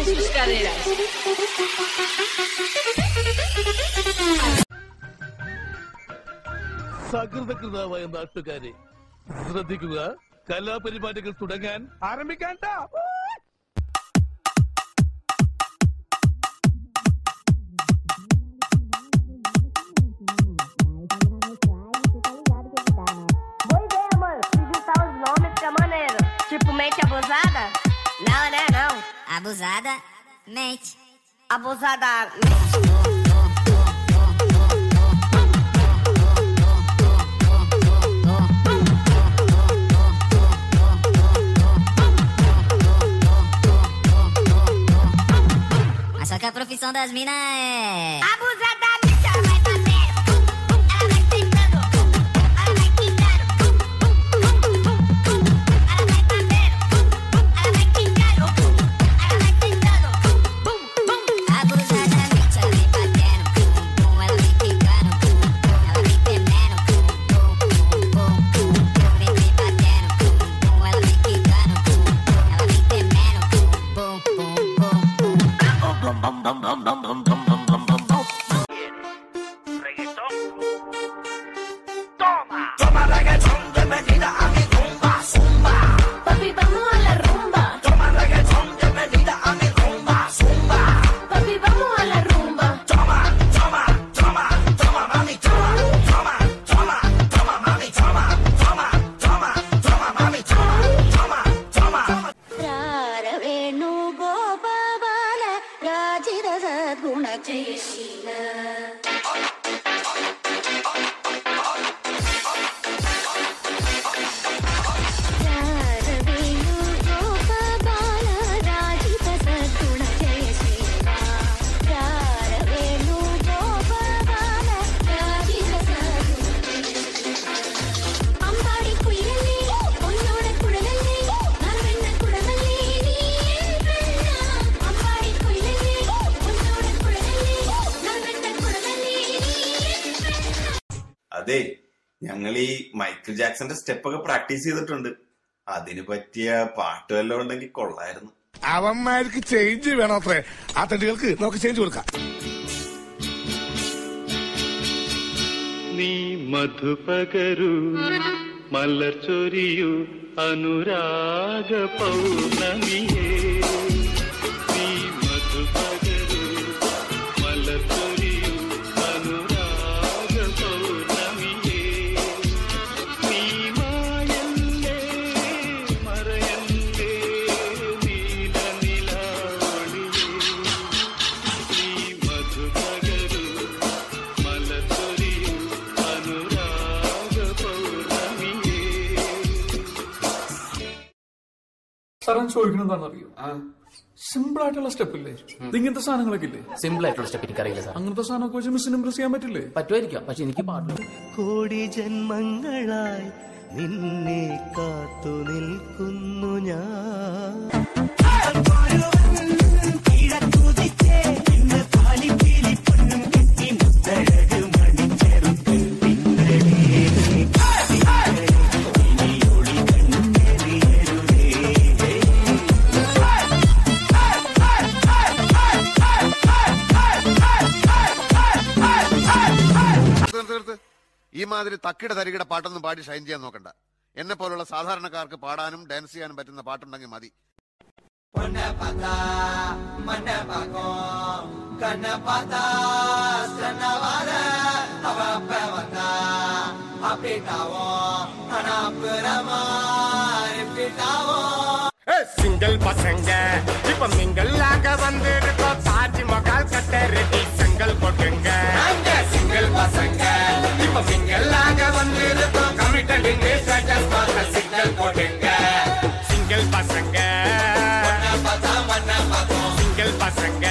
sus caderas. സകൃതകൃതാവായ നാട്ടുകാരെ ശ്രദ്ധിക്കുക കലാപരിപാടികൾ തുടങ്ങാൻ ആരംഭിക്കാൻ Pois é, mano. Digitar os nomes que é maneiro. Tipo, mente abusada? Não, né, não. Abusada, mente. Abusada. Mas só que a profissão das minas é. Abusadamente ela vai bater. Ela vai tentando. Ela vai quicando. Ela vai bater. Ela vai quicando. Ela vai tentando. Bum, bum. Abusadamente ela vem batendo. Pum, pum, ela vem quicando. Pum, pum, ela vem tremendo. Pum, pum, pum, pum, pum. Vem, vem batendo. Pum, pum, ela vem quicando. Pum, pum, ela vem tremendo. Pum, pum, pum, pum. Papi, vamos a la rumba. Toma reggaetón, bienvenida a mi rumba, zumba. Papi, vamos a la rumba. Venu Gopala ರಾಜಿರ ಸದ್ಗುಣ ಜಯಶೀಲ ವೇಣು ಗೋಪಾಲ ರಾಜಿತ ಸದ್ಗುಣ ಜಯಶೀಲ ವೇಣು ಗೋಪಾಲ ರಾಜಿತ ಸದ್ಗುಣ அம்பாடி குயிலே உன்னோட குழலே நான் வெண்ண குழலே நீ என் பெண்ணா அம்பாடி குயிலே உன்னோட குழலே நான் வெண்ண குழலே நீ என் பெண்ணா അതെ ഞങ്ങൾ ഈ മൈക്കിൾ ജാക്സന്റെ സ്റ്റെപ്പ് ഒക്കെ പ്രാക്ടീസ് ചെയ്തിട്ടുണ്ട് അതിന് പറ്റിയ പാട്ട് വല്ലതും ഉണ്ടെങ്കിൽ കൊള്ളായിരുന്നു അവന്മാർക്ക് ചേഞ്ച് വേണോ അത്രേ ആ തണ്ടികൾക്ക് നമുക്ക് ചേഞ്ച് കൊടുക്കാം നീ മധുപകരു മലർ ചൊരിയു അനുരാഗ പൗർണമിയേ നീ മധുപകരു മലർ ചൊരിയു അനുരാഗ പൗർണമിയേ നീ മായല്ലേ മറയല്ലേ നീല നിലാവളിയേ നീ മധുപകരു മലച്ചൊരിയു അനുരാഗ പൗർണമിയേ സാറൻ ചോദിക്കണം എന്താണെന്നറിയോ സിമ്പിൾ ആയിട്ടുള്ള സ്റ്റെപ്പ് ഇല്ലേ ഇത് ഇങ്ങനത്തെ സാധനങ്ങളൊക്കെ ഇല്ലേ സിമ്പിൾ ആയിട്ടുള്ള സ്റ്റെപ്പ് എനിക്കറിയില്ല സാർ അങ്ങനത്തെ സാധനമൊക്കെ വെച്ച് മിസ്സിന് ഇംപ്രസ് ചെയ്യാൻ പറ്റില്ലേ പറ്റുമായിരിക്കാം പക്ഷെ എനിക്ക് പാടില്ല കോടി ജന്മങ്ങളായി നിന്നെ കാത്തു നിൽക്കുന്നു ഞാൻ നിർത്ത് നിർത്ത്. ഈ മാതിരി തക്കിട തരികിട പാട്ടൊന്നും പാടി ഷൈൻ ചെയ്യാൻ നോക്കണ്ട എന്നെ പോലുള്ള സാധാരണക്കാർക്ക് പാടാനും ഡാൻസ് ചെയ്യാനും പറ്റുന്ന പാട്ടുണ്ടെങ്കിൽ മതി சிங்கிள் பசங்க இப்ப மிங்கல் ஆக வந்திருக்கோம் தாஜ்மஹால் கட்ட ரெடி செங்கல் கொட்டுங்க சிங்கிள் பசங்க இப்ப மிங்கல் ஆக வந்திருக்கோம் கமிட்டட் ஸ்டேட்டஸ் பார்க்க சிங்கிள் போட்டுங்க சிங்கிள் பசங்க சிங்கிள் பசங்க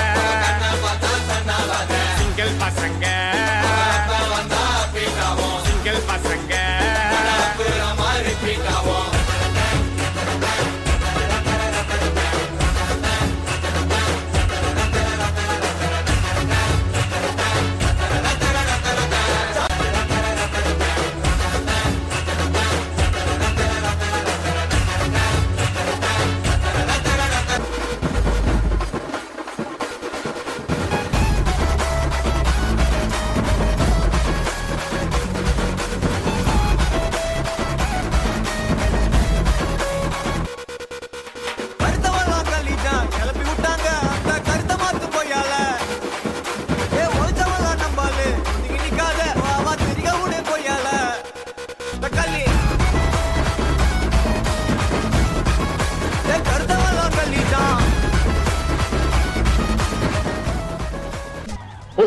சிங்கிள் பசங்க சிங்கிள் பசங்க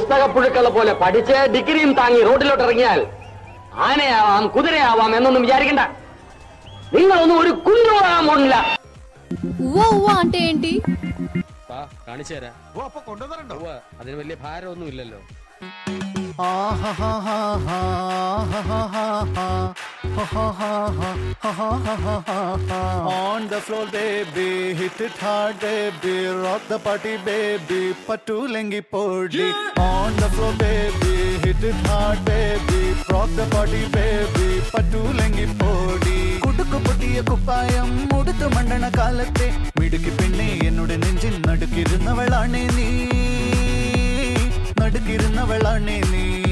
പുസ്തകപ്പുഴുക്കളെ പോലെ പഠിച്ച് ഡിഗ്രിയും താങ്ങി റോഡിലോട്ട് ഇറങ്ങിയാൽ ആനയാവാം കുതിരയാവാം എന്നൊന്നും വിചാരിക്കണ്ട നിങ്ങളൊന്നും ഒരു കുഞ്ഞോടാൻ പോണില്ല ఉవ్వ ఉవ్వ అంటే ఏంటి കാണിച്ചു തരാം ഓ അപ്പൊ കൊണ്ടുവന്നിട്ടുണ്ടോ അതിന് വലിയ ഭാരമൊന്നും ഇല്ലല്ലോ On the floor, baby, hit it hard, baby, rock the party, baby, patulengi podi. On the floor, baby, hit it hard, baby, rock the party, baby, patulengi podi. കുടുക്കു പൊട്ടിയ കുപ്പായം മുടുത്തു മണ്ടണ കാലത്തെ മിടുക്കി പെണ്ണെ എന്നോട് നെഞ്ചിൽ നടുക്കിരുന്നവളാണേ നീ നടുക്കിരുന്നവളാണേ നീ